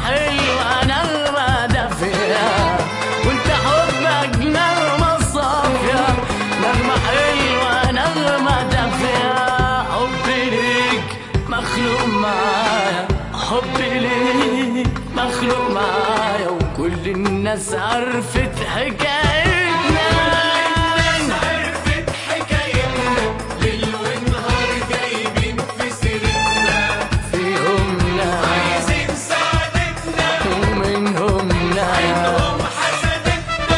حلوة نغمة دافية وانت حبك نغمة صافية نغمة حلوة نغمة دافية حبي ليك مخلوق معايا حبي ليك مخلوق معايا وكل الناس عرفت حكايتنا عرفت حكايتنا ليل ونهار جايبين في سيرتنا فيهم ناس عايزين سعادتنا ومنهم ناس هم حسدتنا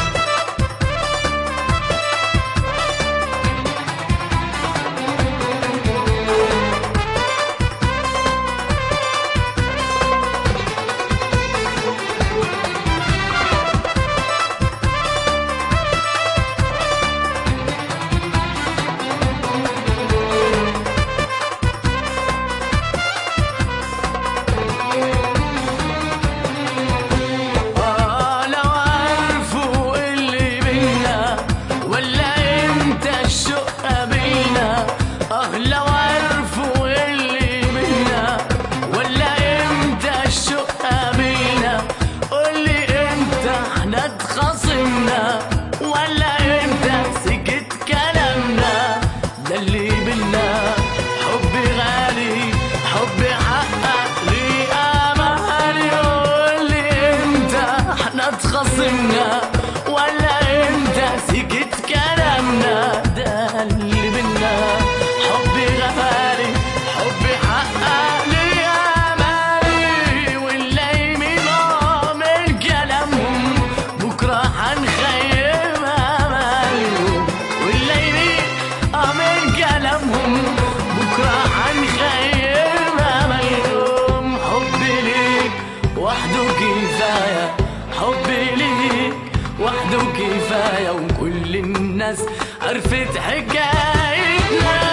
آه لو عرفوا اللي بينا ولا امتى الشوق قابلنا اه لو عرفوا اللي بينا ولا امتى الشوق قابلنا قولي امتى احنا اتخاصمنا ولا امتى سكت كلامنا ده اللي بينا حب غالي حب حقق لي امالي قولي امتى احنا اتخاصمنا ولا امتى سكت كلامنا ده اللي بينا حب غالي حب حقق لي امالي واللي من كلامهم بكره هنخيب امالهم واللي من كلامهم بكره هنخيب امالهم حبي ليك وحده كفايه حبي ليك وحده كفايه وكل الناس عرفت حكايتنا